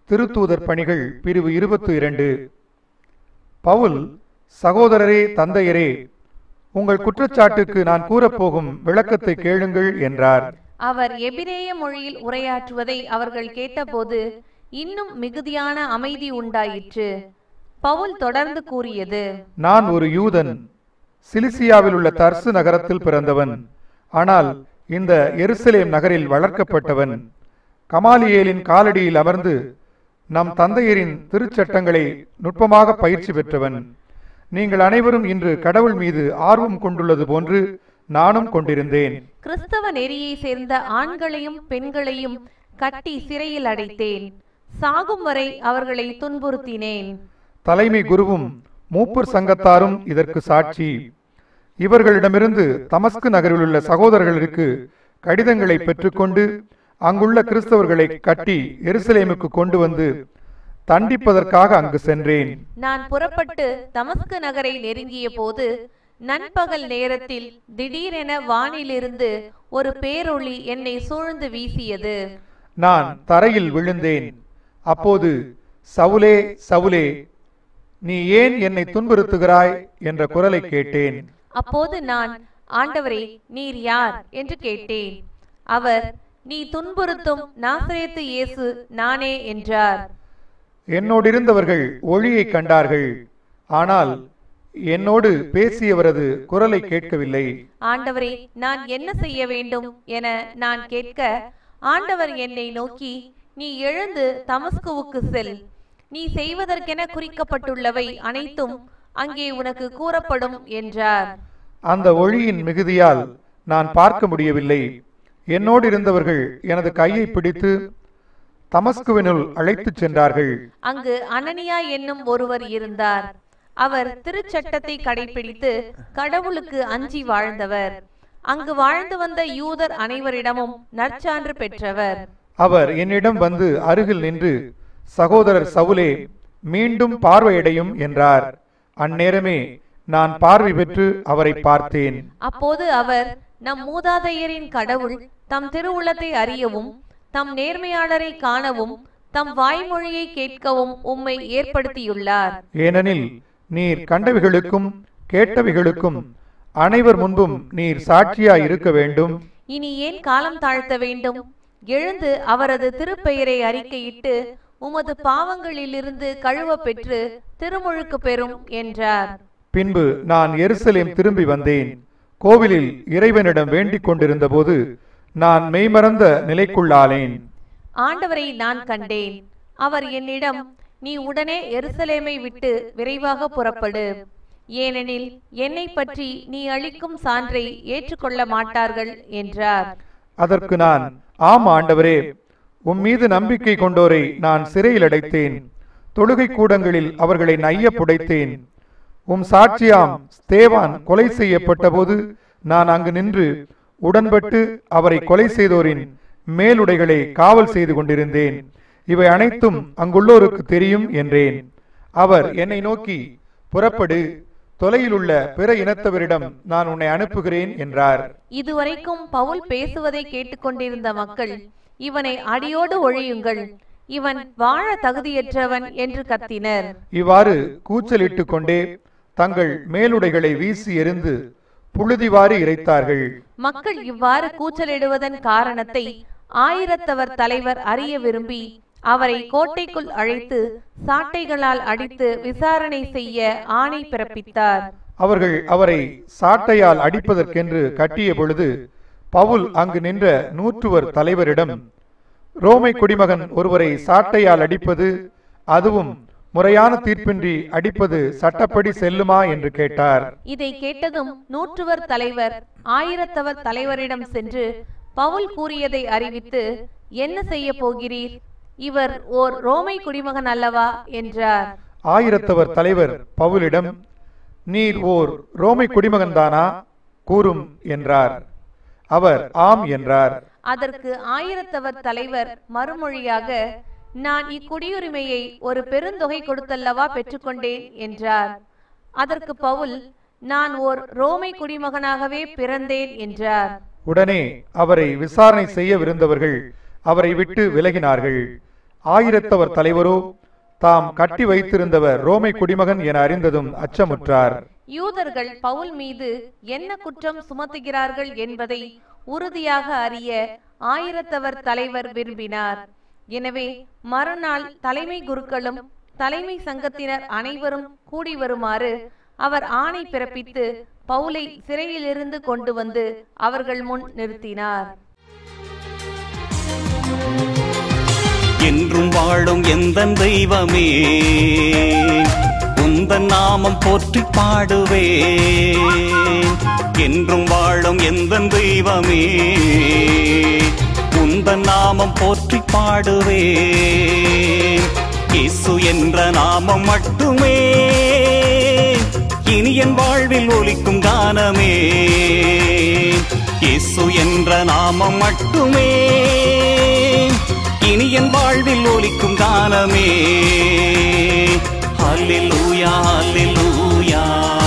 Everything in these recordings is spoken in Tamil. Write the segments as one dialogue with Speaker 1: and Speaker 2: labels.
Speaker 1: திருத்தூதர் பணிகள் பிரிவு இருபத்தி இரண்டு பவுல் சகோதரரே தந்தையரே உங்கள் குற்றச்சாட்டுக்கு நான் கூறப்போகும் விளக்கத்தை கேளுங்கள் என்றார்
Speaker 2: அவர் எபிரேய மொழியில் உரையாற்றுவதை அவர்கள் கேட்டபோது இன்னும் மிகுதியான அமைதி உண்டாயிற்று பவுல் தொடர்ந்து கூறியது
Speaker 1: நான் ஒரு யூதன் சிலிசியாவில் உள்ள தர்சு நகரத்தில் பிறந்தவன் ஆனால் இந்த எருசலேம் நகரில் வளர்க்கப்பட்டவன் கமாலியேலின் காலடியில் அமர்ந்து நம் தந்தையரின் திருச்சட்டங்களை நுட்பமாக பயிற்சி பெற்றவன் நீங்கள் அனைவரும் இன்று கடவுள் மீது ஆர்வம் கொண்டுள்ளது போன்று நானும் கொண்டிருந்தேன்
Speaker 2: கிறிஸ்தவ நெறியை சேர்ந்த ஆண்களையும் பெண்களையும் கட்டி சிறையில் அடைத்தேன் சாகும் வரை அவர்களை துன்புறுத்தினேன்
Speaker 1: தலைமை குருவும் மூப்பர் சங்கத்தாரும் இதற்கு சாட்சி இவர்களிடமிருந்து தமஸ்கு நகரில் உள்ள சகோதரர்களுக்கு கடிதங்களை பெற்றுக்கொண்டு அங்குள்ள கிறிஸ்தவர்களை கட்டி எருசலேமுக்கு கொண்டு வந்து தண்டிப்பதற்காக அங்கு சென்றேன்
Speaker 2: நான் புறப்பட்டு தமஸ்கு நகரை நெருங்கிய போது நண்பகல் நேரத்தில் திடீரென வானிலிருந்து ஒரு பேரொளி என்னை சூழ்ந்து வீசியது
Speaker 1: நான் தரையில் விழுந்தேன் அப்போது சவுலே சவுலே நீ ஏன் என்னை துன்புறுத்துகிறாய் என்ற குரலை கேட்டேன்
Speaker 2: அப்போது நான் ஆண்டவரே நீர் யார் என்று கேட்டேன் அவர் நீ துன்புறுத்தும் நாசரேத்து இயேசு நானே என்றார்
Speaker 1: என்னோடிருந்தவர்கள் ஒளியை கண்டார்கள் ஆனால் என்னோடு பேசியவரது குரலை கேட்கவில்லை
Speaker 2: ஆண்டவரே நான் என்ன செய்ய வேண்டும் என நான் கேட்க ஆண்டவர் என்னை நோக்கி நீ எழுந்து தமஸ்குவுக்கு செல் நீ செய்வதற்கென குறிக்கப்பட்டுள்ளவை அனைத்தும் அங்கே உனக்கு கூறப்படும் என்றார்
Speaker 1: அந்த ஒளியின் மிகுதியால் நான் பார்க்க முடியவில்லை என்னோடு இருந்தவர்கள் எனது கையை பிடித்து தமஸ்குவினுள் அழைத்துச் சென்றார்கள்
Speaker 2: அங்கு அனனியா என்னும் ஒருவர் இருந்தார் அவர் திருச்சட்டத்தை கடைபிடித்து கடவுளுக்கு அஞ்சி வாழ்ந்தவர் அங்கு வாழ்ந்து வந்த யூதர் அனைவரிடமும் நற்சான்று பெற்றவர்
Speaker 1: அவர் என்னிடம் வந்து அருகில் நின்று சகோதரர் சவுலே மீண்டும் பார்வையடையும் என்றார் அந்நேரமே நான் பார்வை பெற்று அவரை பார்த்தேன்
Speaker 2: அப்போது அவர் நம் மூதாதையரின் கடவுள் தம் திருவுளத்தை அறியவும் தம் நேர்மையாளரை காணவும் தம் வாய்மொழியை கேட்கவும் உம்மை ஏற்படுத்தியுள்ளார்
Speaker 1: ஏனெனில் நீர் கண்டவைகளுக்கும் கேட்டவைகளுக்கும் அனைவர் முன்பும் நீர் சாட்சியாய் இருக்க வேண்டும்
Speaker 2: இனி ஏன் காலம் தாழ்த்த வேண்டும் எழுந்து அவரது திருப்பெயரை அறிக்கையிட்டு உமது பாவங்களிலிருந்து கழுவ பெற்று திருமுழுக்கு பெறும் என்றார்
Speaker 1: பின்பு நான் எருசலேம் திரும்பி வந்தேன் கோவிலில் இறைவனிடம் வேண்டிக் கொண்டிருந்த போது நான் மெய்மறந்த நிலைக்குள்ளானேன்
Speaker 2: ஆண்டவரை நான் கண்டேன் அவர் என்னிடம் நீ உடனே எருசலேமை விட்டு விரைவாக புறப்படு ஏனெனில் என்னை பற்றி நீ அளிக்கும் சான்றை ஏற்றுக்கொள்ள மாட்டார்கள் என்றார்
Speaker 1: அதற்கு நான் ஆம் ஆண்டவரே உம் மீது நம்பிக்கை கொண்டோரை நான் சிறையில் அடைத்தேன் தொழுகை கூடங்களில் அவர்களை நைய புடைத்தேன் உம் சாட்சியாம் ஸ்தேவான் கொலை செய்யப்பட்ட போது நான் அங்கு நின்று உடன்பட்டு அவரை கொலை செய்தோரின் மேலுடைகளை காவல் செய்து கொண்டிருந்தேன் இவை அனைத்தும் அங்குள்ளோருக்கு தெரியும் என்றேன் அவர் என்னை நோக்கி புறப்படு தொலையிலுள்ள பிற இனத்தவரிடம் நான் உன்னை அனுப்புகிறேன் என்றார்
Speaker 2: இதுவரைக்கும் பவுல் பேசுவதை கேட்டுக்கொண்டிருந்த மக்கள் இவனை அடியோடு ஒழியுங்கள் இவன் வாழ தகுதியற்றவன் என்று கத்தினர்
Speaker 1: இவ்வாறு கூச்சலிட்டு கொண்டே தங்கள் மேலுடைகளை வீசி எறிந்து புழுதிவாரி இறைத்தார்கள்
Speaker 2: மக்கள் இவ்வாறு கூச்சலிடுவதன் காரணத்தை ஆயிரத்தவர் தலைவர் அறிய விரும்பி அவரை கோட்டைக்குள் அழைத்து சாட்டைகளால் அடித்து விசாரணை செய்ய ஆணை பிறப்பித்தார்
Speaker 1: அவர்கள் அவரை சாட்டையால் அடிப்பதற்கென்று கட்டிய பொழுது பவுல் அங்கு நின்ற நூற்றுவர் தலைவரிடம் ரோமை குடிமகன் ஒருவரை சாட்டையால் அடிப்பது அதுவும் முறையான தீர்ப்பின்றி அடிப்பது சட்டப்படி செல்லுமா என்று கேட்டார்
Speaker 2: இதை கேட்டதும் நூற்றுவர் தலைவர் ஆயிரத்தவர் தலைவரிடம் சென்று பவுல் கூறியதை அறிவித்து என்ன செய்ய போகிறீர் இவர் ஓர் ரோமை குடிமகன் அல்லவா என்றார்
Speaker 1: ஆயிரத்தவர் தலைவர் பவுலிடம் நீர் ஓர் ரோமை குடிமகன்தானா கூறும் என்றார் அவர் ஆம் என்றார்
Speaker 2: அதற்கு ஆயிரத்தவர் தலைவர் மறுமொழியாக நான் இக்குடியுரிமையை ஒரு பெருந்தொகை கொடுத்தல்லவா பெற்றுக்கொண்டேன் என்றார் அதற்கு பவுல் நான் ஓர் ரோமை குடிமகனாகவே பிறந்தேன் என்றார்
Speaker 1: உடனே அவரை விசாரணை செய்யவிருந்தவர்கள் அவரை விட்டு விலகினார்கள் ஆயிரத்தவர் தலைவரோ தாம் கட்டி வைத்திருந்தவர் ரோமை குடிமகன் என அறிந்ததும் அச்சமுற்றார்
Speaker 2: யூதர்கள் பவுல் மீது என்ன குற்றம் சுமத்துகிறார்கள் என்பதை உறுதியாக அறிய ஆயிரத்தவர் தலைவர் விரும்பினார் எனவே மறுநாள் தலைமை குருக்களும் தலைமை சங்கத்தினர் அனைவரும் கூடி வருமாறு அவர் ஆணை பிறப்பித்து பவுலை சிறையிலிருந்து கொண்டு வந்து அவர்கள் முன் நிறுத்தினார்
Speaker 3: என்றும் வாழும் எந்த தெய்வமே உந்தன் நாமம் போற்றி பாடுவேன் என்றும் வாழும் எந்த தெய்வமே உந்தன் நாமம் போற்றி பாடுவேன் இயேசு என்ற நாமம் மட்டுமே இனி என் வாழ்வில் ஒலிக்கும் கானமே இயேசு என்ற நாமம் மட்டுமே இனி என் வாழ்வில் ஒலிக்கும் கானமே ஹalleluya ஹalleluya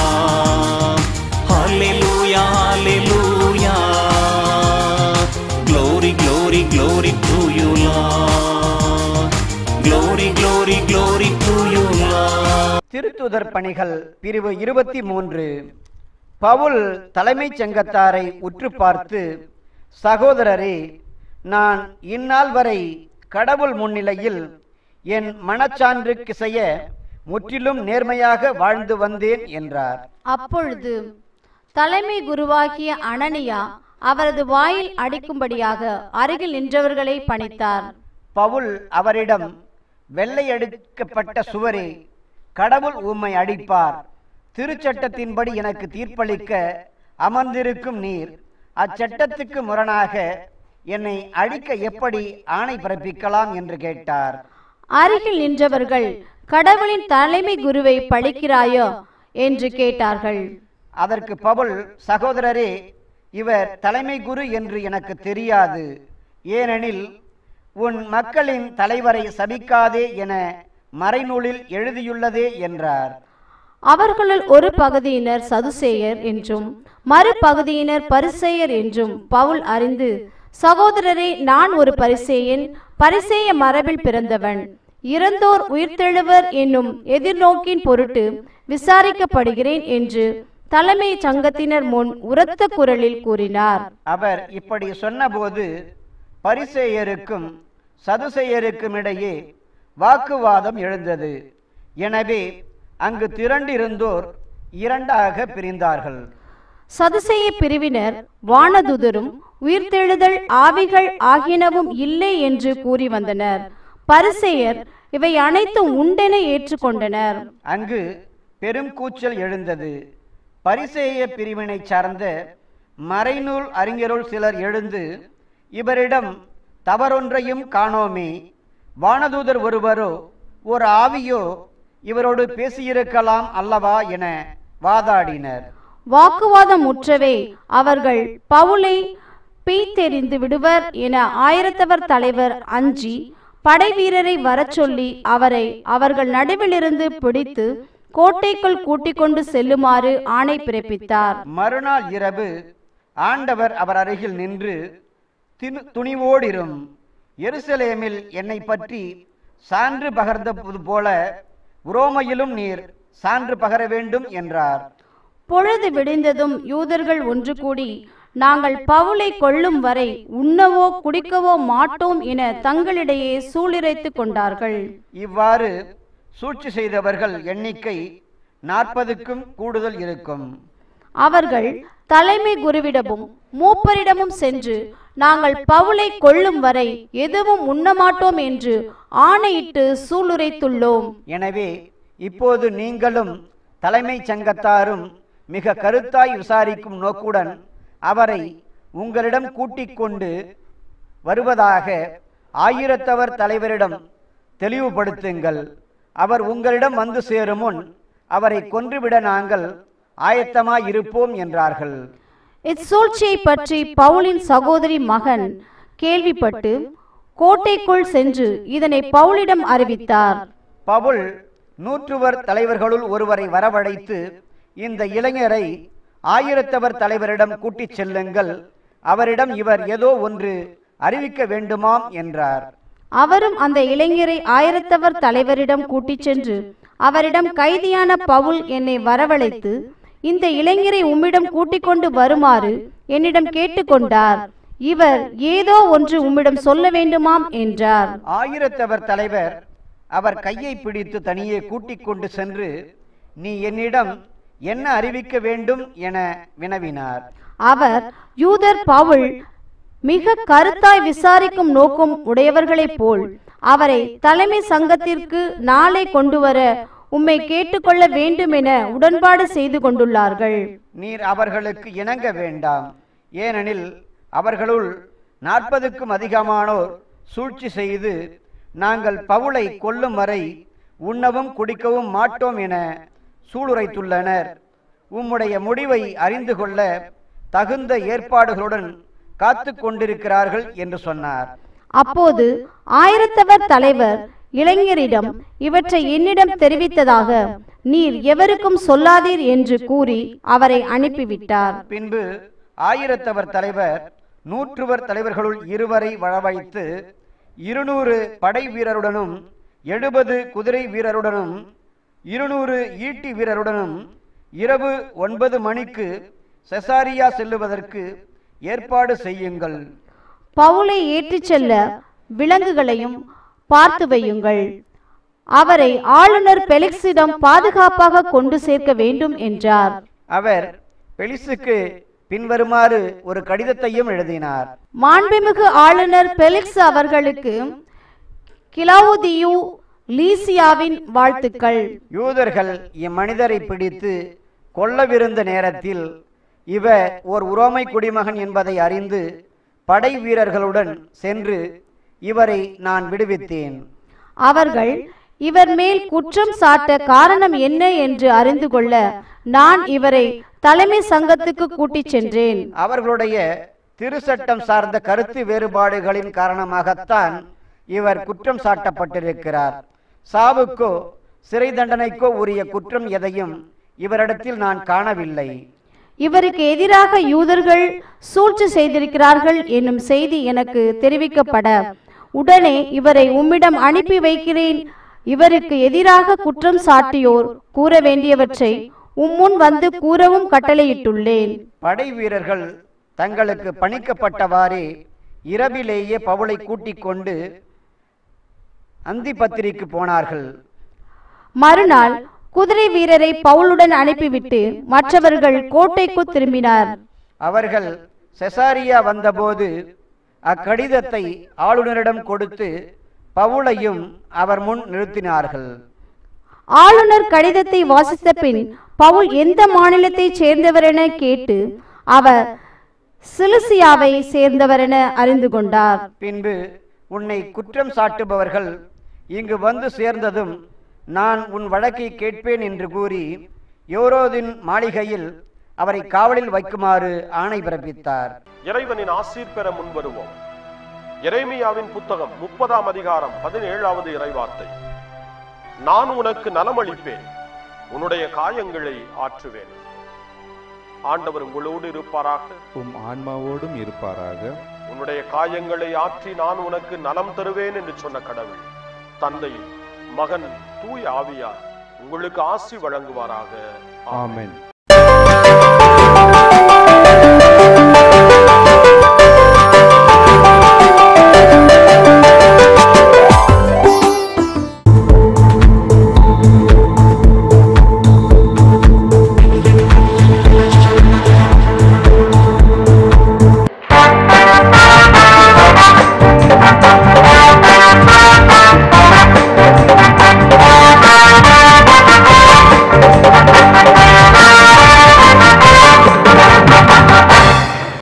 Speaker 3: ஹalleluya ஹalleluya glory glory glory to you lord glory glory glory to you lord
Speaker 4: திருத்துதர் பணிகள் பிரிவு இருபத்தி மூன்று பவுல் தலைமைச் சங்கத்தாரை உற்று பார்த்து சகோதரரே நான் இந்நாள் வரை கடவுள் முன்னிலையில் என் மனச்சான்றுக்கு செய்ய முற்றிலும் நேர்மையாக வாழ்ந்து வந்தேன் என்றார்
Speaker 5: அப்பொழுது தலைமை குருவாகிய அனனியா அவரது வாயில் அடிக்கும்படியாக அருகில் நின்றவர்களை பணித்தார்
Speaker 4: பவுல் அவரிடம் வெள்ளையடிக்கப்பட்ட சுவரே கடவுள் உம்மை அடிப்பார் திருச்சட்டத்தின்படி எனக்கு தீர்ப்பளிக்க அமர்ந்திருக்கும் நீர் அச்சட்டத்துக்கு முரணாக என்னை அடிக்க எப்படி ஆணை பிறப்பிக்கலாம் என்று கேட்டார்
Speaker 5: அருகில் நின்றவர்கள் கடவுளின் தலைமை குருவை பழிக்கிறாயோ என்று கேட்டார்கள்
Speaker 4: அதற்கு பவுல் சகோதரரே இவர் தலைமை குரு என்று எனக்கு தெரியாது ஏனெனில் உன் மக்களின் தலைவரை சபிக்காதே என மறைநூலில் எழுதியுள்ளதே என்றார்
Speaker 5: அவர்களுள் ஒரு பகுதியினர் சதுசேயர் என்றும் மறுபகுதியினர் பரிசேயர் என்றும் பவுல் அறிந்து சகோதரரே நான் ஒரு பரிசேயன் பரிசேய மரபில் பிறந்தவன் இறந்தோர் உயிர்த்தெழுவர் என்னும் எதிர்நோக்கின் பொருட்டு விசாரிக்கப்படுகிறேன் என்று தலைமை சங்கத்தினர் முன் உரத்த குரலில் கூறினார்
Speaker 4: அவர் இப்படி சொன்னபோது பரிசேயருக்கும் சதுசேயருக்கும் இடையே வாக்குவாதம் எழுந்தது எனவே அங்கு திரண்டிருந்தோர் இரண்டாக பிரிந்தார்கள்
Speaker 5: சதுசேய பிரிவினர் வானதுதரும் உயிர்த்தெழுதல் ஆவிகள் ஆகியனவும் இல்லை என்று கூறி வந்தனர் பரிசேயர் இவை அனைத்தும் உண்டென ஏற்றுக்கொண்டனர்
Speaker 4: அங்கு பெரும் கூச்சல் எழுந்தது பரிசேய பிரிவினை சார்ந்த மறைநூல் அறிஞருள் சிலர் எழுந்து இவரிடம் தவறொன்றையும் காணோமே வானதூதர் ஒருவரோ ஒரு ஆவியோ இவரோடு பேசியிருக்கலாம் அல்லவா என வாதாடினர்
Speaker 5: வாக்குவாதம் முற்றவே அவர்கள் பவுலை பீத்தெறிந்து விடுவர் என ஆயிரத்தவர் தலைவர் அஞ்சி படை வீரரை வரச் சொல்லி அவரை அவர்கள் நடுவிலிருந்து பிடித்து கோட்டைக்குள் கூட்டிக் கொண்டு செல்லுமாறு ஆணை பிறப்பித்தார்
Speaker 4: மறுநாள் இரவு ஆண்டவர் அவர் அருகில் நின்று தினு- துணிவோடிரும் எருசலேமில் என்னை பற்றி சான்று பகர்ந்தது போல உரோமையிலும் நீர் சான்று பகர வேண்டும் என்றார்
Speaker 5: பொழுது விடிந்ததும் யூதர்கள் ஒன்று கூடி நாங்கள் பவுலை கொல்லும் வரை உண்ணவோ குடிக்கவோ மாட்டோம் என தங்களிடையே சூளிரைத்துக் கொண்டார்கள்
Speaker 4: இவ்வாறு சூழ்ச்சி செய்தவர்கள் எண்ணிக்கை நாற்பதுக்கும் கூடுதல் இருக்கும்
Speaker 5: அவர்கள் தலைமை குருவிடமும் மூப்பரிடமும் சென்று நாங்கள் பவுலை கொல்லும் வரை எதுவும் உண்ணமாட்டோம் என்று ஆணையிட்டு சூளுரைத்துள்ளோம்
Speaker 4: எனவே இப்போது நீங்களும் தலைமைச் சங்கத்தாரும் மிக கருத்தாய் விசாரிக்கும் நோக்குடன் அவரை உங்களிடம் கூட்டிக் கொண்டு வருவதாக ஆயிரத்தவர் தலைவரிடம் தெளிவுபடுத்துங்கள் அவர் உங்களிடம் வந்து சேரும் முன் அவரை கொன்றுவிட நாங்கள் ஆயத்தமாய் இருப்போம் என்றார்கள்
Speaker 5: இச்சூழ்ச்சியை பற்றி பவுலின் சகோதரி மகன் கேள்விப்பட்டு கோட்டைக்குள் சென்று இதனை பவுலிடம் அறிவித்தார்
Speaker 4: பவுல் நூற்றுவர் தலைவர்களுள் ஒருவரை வரவழைத்து இந்த இளைஞரை ஆயிரத்தவர் தலைவரிடம் கூட்டிச் செல்லுங்கள் அவரிடம் இவர் ஏதோ ஒன்று அறிவிக்க வேண்டுமாம் என்றார்
Speaker 5: அவரும் அந்த இளைஞரை ஆயிரத்தவர் தலைவரிடம் கூட்டிச் சென்று அவரிடம் கைதியான பவுல் என்னை வரவழைத்து இந்த இளைஞரை உம்மிடம் கூட்டிக் கொண்டு வருமாறு என்னிடம் கேட்டுக்கொண்டார் இவர் ஏதோ ஒன்று உம்மிடம் சொல்ல வேண்டுமாம் என்றார்
Speaker 4: ஆயிரத்தவர் தலைவர் அவர் கையை பிடித்து தனியே கூட்டிக் கொண்டு சென்று நீ என்னிடம் என்ன அறிவிக்க வேண்டும் என வினவினார்
Speaker 5: அவர் யூதர் பவுல் மிக கருத்தாய் விசாரிக்கும் நோக்கம் உடையவர்களைப் போல் அவரை தலைமை சங்கத்திற்கு நாளை கொண்டு வர உம்மை கேட்டுக்கொள்ள வேண்டுமென உடன்பாடு செய்து கொண்டுள்ளார்கள்
Speaker 4: நீர் அவர்களுக்கு இணங்க வேண்டாம் ஏனெனில் அவர்களுள் நாற்பதுக்கும் அதிகமானோர் சூழ்ச்சி செய்து நாங்கள் பவுலை கொல்லும் வரை உண்ணவும் குடிக்கவும் மாட்டோம் என சூளுரைத்துள்ளனர் உம்முடைய முடிவை அறிந்து கொள்ள தகுந்த ஏற்பாடுகளுடன் காத்து கொண்டிருக்கிறார்கள் என்று சொன்னார்
Speaker 5: அப்போது ஆயிரத்தவர் தலைவர் இளைஞரிடம் இவற்றை என்னிடம் தெரிவித்ததாக நீர் எவருக்கும் சொல்லாதீர் என்று கூறி அவரை அனுப்பிவிட்டார்
Speaker 4: பின்பு ஆயிரத்தவர் தலைவர் நூற்றுவர் தலைவர்களுள் இருவரை வரவழைத்து இருநூறு படை வீரருடனும் எழுபது குதிரை வீரருடனும் இருநூறு ஈட்டி வீரருடனும் இரவு ஒன்பது மணிக்கு செசாரியா செல்லுவதற்கு ஏற்பாடு செய்யுங்கள்
Speaker 5: பவுலை ஏற்றிச் செல்ல விலங்குகளையும் பார்த்து வையுங்கள் அவரை ஆளுநர் பெலிக்ஸிடம் பாதுகாப்பாக கொண்டு சேர்க்க வேண்டும் என்றார்
Speaker 4: அவர் பெலிசுக்கு பின்வருமாறு ஒரு கடிதத்தையும் எழுதினார்
Speaker 5: மாண்புமிகு ஆளுநர் பெலிக்ஸ் அவர்களுக்கு கிலவுதியு லீசியாவின் வாழ்த்துக்கள்
Speaker 4: யூதர்கள் இம்மனிதரை பிடித்து கொல்லவிருந்த நேரத்தில் இவர் ஓர் உரோமை குடிமகன் என்பதை அறிந்து படை வீரர்களுடன் சென்று இவரை நான் விடுவித்தேன்
Speaker 5: அவர்கள் இவர் மேல் குற்றம் சாட்ட காரணம் என்ன என்று அறிந்து கொள்ள நான் இவரை தலைமை சங்கத்துக்கு கூட்டிச் சென்றேன்
Speaker 4: அவர்களுடைய திருச்சட்டம் சார்ந்த கருத்து வேறுபாடுகளின் காரணமாகத்தான் இவர் குற்றம் சாட்டப்பட்டிருக்கிறார் சாவுக்கோ சிறை தண்டனைக்கோ உரிய குற்றம் எதையும் இவரிடத்தில் நான் காணவில்லை
Speaker 5: இவருக்கு எதிராக யூதர்கள் சூழ்ச்சி செய்திருக்கிறார்கள் என்னும் செய்தி எனக்கு தெரிவிக்கப்பட உடனே இவரை உம்மிடம் அனுப்பி வைக்கிறேன் இவருக்கு எதிராக குற்றம் சாட்டியோர் கூற வேண்டியவற்றை உம்முன் வந்து கூறவும் கட்டளையிட்டுள்ளேன்
Speaker 4: படை வீரர்கள் தங்களுக்கு பணிக்கப்பட்டவாறே இரவிலேயே பவுலை கூட்டிக் கொண்டு அந்திபத்திரிக்கு போனார்கள்
Speaker 5: மறுநாள் குதிரை வீரரை பவுலுடன் அனுப்பிவிட்டு மற்றவர்கள் கோட்டைக்கு திரும்பினார்
Speaker 4: அவர்கள் செசாரியா வந்தபோது அக்கடிதத்தை ஆளுநரிடம் கொடுத்து பவுலையும் அவர் முன் நிறுத்தினார்கள்
Speaker 5: ஆளுநர் கடிதத்தை வாசித்த பின் பவுல் எந்த மாநிலத்தைச் சேர்ந்தவரென கேட்டு அவர் சிலிசியாவை சேர்ந்தவரென அறிந்து கொண்டார்
Speaker 4: பின்பு உன்னை குற்றம் சாட்டுபவர்கள் இங்கு வந்து சேர்ந்ததும் நான் உன் வழக்கை கேட்பேன் என்று கூறி யோரோதின் மாளிகையில் அவரை காவலில் வைக்குமாறு ஆணை பிறப்பித்தார்
Speaker 6: இறைவனின் ஆசீர் பெற முன்வருவோம் எரேமியாவின் புத்தகம் முப்பதாம் அதிகாரம் பதினேழாவது இறைவார்த்தை நான் உனக்கு நலமளிப்பேன் உன்னுடைய காயங்களை ஆற்றுவேன் ஆண்டவர் உங்களோடு இருப்பாராக
Speaker 7: உம் ஆன்மாவோடும் இருப்பாராக
Speaker 6: உன்னுடைய காயங்களை ஆற்றி நான் உனக்கு நலம் தருவேன் என்று சொன்ன கடவுள் தந்தை மகன் தூய் ஆவியார் உங்களுக்கு ஆசி வழங்குவாராக
Speaker 7: ஆமென்